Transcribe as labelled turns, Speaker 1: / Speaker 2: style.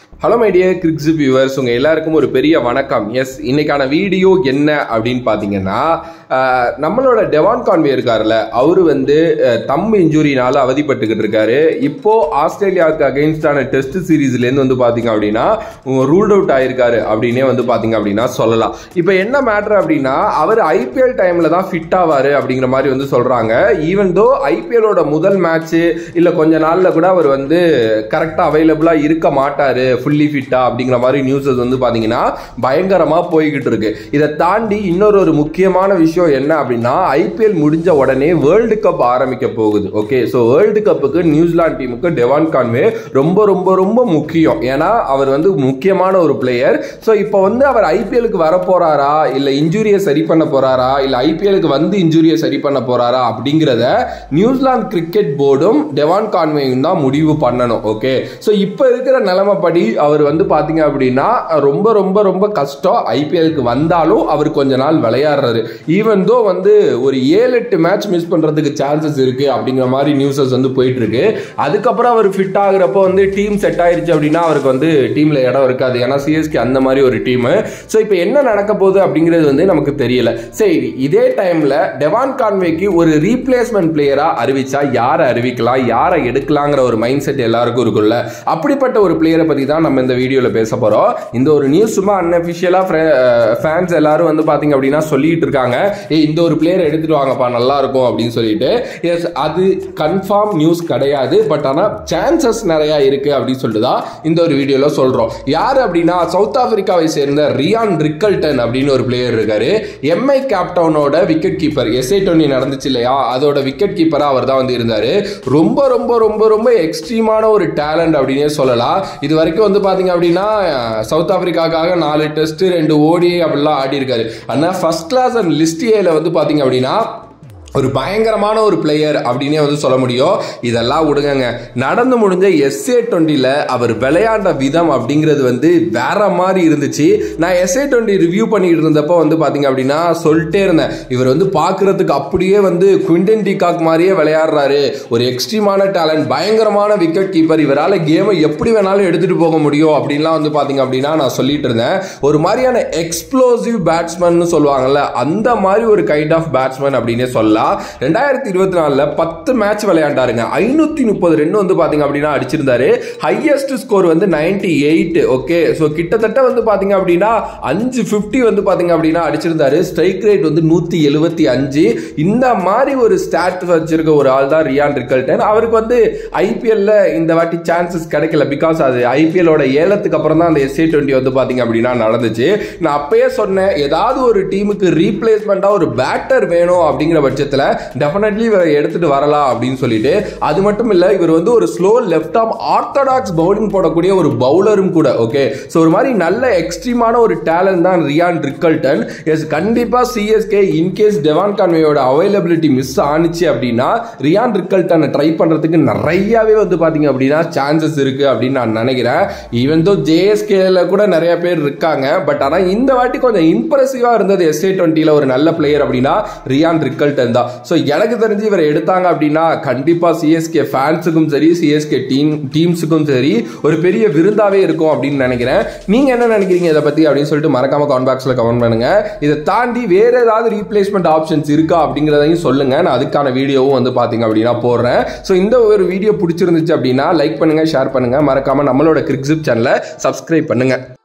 Speaker 1: hello my dear கிரிக்ஸ் viewers உங்கள் எல்லாருக்கும் ஒரு பெரிய வணக்கம் எஸ் இன்னைக்கான வீடியோ என்ன அப்படின்னு பார்த்தீங்கன்னா ஆஹ், நம்மளோட டெவான் கான்வே இருக்கார்ல அவர் வந்து அஹ், தம் இன்ஜுரினால அவதிப்பட்டுக்கிட்டு இருக்காரு இப்போ ஆஸ்திரேலியாவுக்கு அகைன்ஸ்டான டெஸ்ட் சீரீஸ்லேருந்து வந்து பார்த்தீங்க அப்படின்னா ரூல்ட் அவுட் ஆயிருக்காரு அப்படின்னே வந்து பார்த்தீங்க அப்படின்னா சொல்லலாம் இப்போ என்ன மேட்ரு அப்படின்னா அவர் ஐபிஎல் டைமில் தான் ஃபிட் ஆவார் அப்படிங்கிற மாதிரி வந்து சொல்கிறாங்க ஈவன் தோ ஐபிஎலோட முதல் மேட்ச்சு இல்லை கொஞ்ச நாளில் கூட அவர் வந்து கரெக்டாக அவைலபிளாக இருக்க மாட்டார் ஃபுல்லி ஃபிட்டா அப்படிங்கிற மாதிரி நியூஸஸ் வந்து பார்த்தீங்கன்னா பயங்கரமாக போய்கிட்டு இருக்கு இதை தாண்டி இன்னொரு ஒரு முக்கியமான விஷயம் என்ன அப்படின்னா ஐபிஎல் முடிஞ்ச உடனே வேர்ல்டு கப் ஆரம்பிக்க போகுது ஓகே ஸோ வேர்ல்டு கப்புக்கு நியூசிலாந்து டீமுக்கு டெவான் கான்வே ரொம்ப ரொம்ப ரொம்ப முக்கியம் ஏன்னா அவர் வந்து முக்கியமான ஒரு பிளேயர் ஸோ இப்போ வந்து அவர் ஐபிஎலுக்கு வர போறாரா இல்லை இன்ஜுரியை சரி பண்ண போறாரா இல்லை ஐபிஎலுக்கு வந்து இன்ஜுரியை சரி பண்ண போறாரா அப்படிங்கிறத நியூசிலாந்து கிரிக்கெட் போர்டும் டெவான் கான்வேயும் தான் முடிவு பண்ணணும் ஓகே ஸோ இப்போ இருக்கிற நிலைமைப்படி அவர் வந்து பார்த்தீங்க அப்படின்னா ரொம்ப ரொம்ப ரொம்ப கஷ்டம் ஐபிஎலுக்கு வந்தாலும் அவர் கொஞ்ச நாள் விளையாடுறாரு ஈவன் தோ வந்து ஒரு ஏழு எட்டு மேட்ச் மிஸ் பண்ணுறதுக்கு சான்சஸ் இருக்கு அப்படிங்கிற மாதிரி நியூஸஸ் வந்து போயிட்டு இருக்கு அதுக்கப்புறம் அவர் ஃபிட் ஆகுறப்போ வந்து டீம் செட் ஆயிருச்சு அப்படின்னா அவருக்கு வந்து டீம்ல இடம் இருக்காது ஏன்னா சிஎஸ்கே அந்த மாதிரி ஒரு டீம் ஸோ இப்போ என்ன நடக்க போகுது அப்படிங்கிறது வந்து நமக்கு தெரியல சரி இதே டைம்ல டெவான் கான்வேக்கு ஒரு ரீப்ளேஸ்மெண்ட் பிளேயரா அறிவிச்சா யாரை அறிவிக்கலாம் யாரை எடுக்கலாங்கிற ஒரு மைண்ட் செட் எல்லாருக்கும் இருக்குல்ல அப்படிப்பட்ட ஒரு பிளேயரை பத்தி தான் நம்ம இந்த வீடியோல பேச போறோம் இந்த ஒரு நியூஸ் சும்மா அன்அபிஷியலா ஃபேன்ஸ் எல்லாரும் வந்து பாத்தீங்க அப்படின்னா சொல்லிட்டு இருக்காங்க ஏய் இந்த ஒரு பிளேயர் எடுத்துட்டு வாங்கப்பா நல்லா இருக்கும் அப்படின்னு சொல்லிட்டு எஸ் அது கன்ஃபார்ம் நியூஸ் கிடையாது பட் ஆனால் சான்சஸ் நிறைய இருக்கு அப்படின்னு சொல்லிட்டு தான் இந்த ஒரு வீடியோல சொல்றோம் யார் அப்படின்னா சவுத் ஆப்பிரிக்காவை சேர்ந்த ரியான் ரிக்கல்டன் அப்படின்னு ஒரு பிளேயர் இருக்காரு எம்ஐ கேப்டவுனோட விக்கெட் கீப்பர் எஸ்ஐ டுவெண்ட்டி நடந்துச்சு இல்லையா அதோட விக்கெட் கீப்பரா அவர் தான் வந்து இருந்தாரு ரொம்ப ரொம்ப ரொம்ப ரொம்ப எக்ஸ்ட்ரீமான ஒரு டேலண்ட் அப்படின்னே சொல்லலாம் இது வரைக்கும் வந்து பாத்தீங்க அப்படின்னா சவுத் ஆப்பிரிக்காக்காக நாலு டெஸ்ட் ரெண்டு ஓடிஐ அப்படிலாம் ஆடி இருக்காரு ஆனால் ஃபர்ஸ்ட் கிளாஸ் அண்ட் லிஸ்ட் ஏல வந்து பாத்தீங்க அப்படின்னா ஒரு பயங்கரமான ஒரு பிளேயர் அப்படின்னே வந்து சொல்ல முடியும் இதெல்லாம் விடுங்கங்க நடந்து முடிஞ்ச எஸ்ஏ டுவெண்ட்டியில் அவர் விளையாண்ட விதம் அப்படிங்கிறது வந்து வேற மாதிரி இருந்துச்சு நான் எஸ்ஏ டுவெண்ட்டி ரிவ்யூ பண்ணிட்டு இருந்தப்போ வந்து பார்த்தீங்க அப்படின்னா சொல்லிட்டே இருந்தேன் இவர் வந்து பார்க்கறதுக்கு அப்படியே வந்து குவிண்டன் டிகாக் மாதிரியே விளையாடுறாரு ஒரு எக்ஸ்ட்ரீமான டேலண்ட் பயங்கரமான விக்கெட் கீப்பர் இவரால் கேமை எப்படி வேணாலும் எடுத்துட்டு போக முடியும் அப்படின்லாம் வந்து பார்த்தீங்க அப்படின்னா நான் சொல்லிட்டு இருந்தேன் ஒரு மாதிரியான எக்ஸ்ப்ளோசிவ் பேட்ஸ்மேன் சொல்லுவாங்கல்ல அந்த மாதிரி ஒரு கைண்ட் ஆஃப் பேட்ஸ்மேன் அப்படின்னே சொல்லலாம் ரெண்டாயிரத்தி இருபத்தி நாலுல பத்து மேட்ச் விளையாண்டாருங்க ஐநூத்தி முப்பது ரன் வந்து பாத்தீங்க அப்படின்னா அடிச்சிருந்தாரு ஹையஸ்ட் ஸ்கோர் வந்து நைன்டி எயிட் ஓகே ஸோ கிட்டத்தட்ட வந்து பாத்தீங்க அப்படின்னா அஞ்சு ஃபிஃப்டி வந்து பாத்தீங்க அப்படின்னா அடிச்சிருந்தாரு ஸ்ட்ரைக் ரேட் வந்து நூத்தி எழுபத்தி அஞ்சு இந்த மாதிரி ஒரு ஸ்டாட் வச்சிருக்க ஒரு ஆள் தான் ரியான் ரிக்கல்டன் அவருக்கு வந்து ஐபிஎல்ல இந்த வாட்டி சான்சஸ் கிடைக்கல பிகாஸ் அது ஐபிஎலோட ஏலத்துக்கு அப்புறம் தான் அந்த எஸ்ஏ டுவெண்ட்டி வந்து பாத்தீங்க அப்படின்னா நடந்துச்சு நான் அப்பயே சொன்னேன் ஏதாவது ஒரு டீமுக்கு ரீப்ளேஸ்மெண்டா ஒரு பேட்டர் வேணும் அப்படிங்கிற பட்சத்தில் டெஃபினெட்லி இவரை எடுத்துட்டு வரலாம் அப்படின்னு சொல்லிட்டு அது மட்டும் இல்ல இவர் வந்து ஒரு slow left arm orthodox bowling போடக்கூடிய ஒரு பவுலரும் கூட ஓகே ஸோ ஒரு மாதிரி நல்ல எக்ஸ்ட்ரீமான ஒரு டேலண்ட் தான் ரியான் ரிக்கல்டன் எஸ் கண்டிப்பா சிஎஸ்கே இன்கேஸ் டெவான் கான்வேயோட அவைலபிலிட்டி மிஸ் ஆனிச்சு அப்படின்னா ரியான் ரிக்கல்டனை ட்ரை பண்றதுக்கு நிறையவே வந்து பாத்தீங்க அப்படின்னா சான்சஸ் இருக்கு அப்படின்னு நான் நினைக்கிறேன் ஈவன் தோ ஜேஎஸ்கேல கூட நிறைய பேர் இருக்காங்க பட் ஆனா இந்த வாட்டி கொஞ்சம் இம்ப்ரெசிவா இருந்தது எஸ்ஏ டுவெண்ட்டில ஒரு நல்ல பிளேயர் அப்படின்னா ரியான் ரிக்கல்டன் தான் ஸோ எனக்கு தெரிஞ்சு இவரை எடுத்தாங்க அப்படின்னா கண்டிப்பா சிஎஸ்கே ஃபேன்ஸுக்கும் சரி சிஎஸ்கே டீம் டீம்ஸுக்கும் சரி ஒரு பெரிய விருந்தாவே இருக்கும் அப்படின்னு நினைக்கிறேன் நீங்க என்ன நினைக்கிறீங்க இதை பத்தி அப்படின்னு சொல்லிட்டு மறக்காம கமெண்ட் பாக்ஸ்ல கமெண்ட் பண்ணுங்க இதை தாண்டி வேற ஏதாவது ரீப்ளேஸ்மெண்ட் ஆப்ஷன்ஸ் இருக்கா அப்படிங்கிறதையும் சொல்லுங்க நான் அதுக்கான வீடியோவும் வந்து பாத்தீங்க அப்படின்னா போடுறேன் ஸோ இந்த ஒரு வீடியோ பிடிச்சிருந்துச்சு அப்படின்னா லைக் பண்ணுங்க ஷேர் பண்ணுங்க மறக்காம நம்மளோட கிரிக்ஸிப் சேனலை சப்ஸ்கிரைப் பண்ணுங்க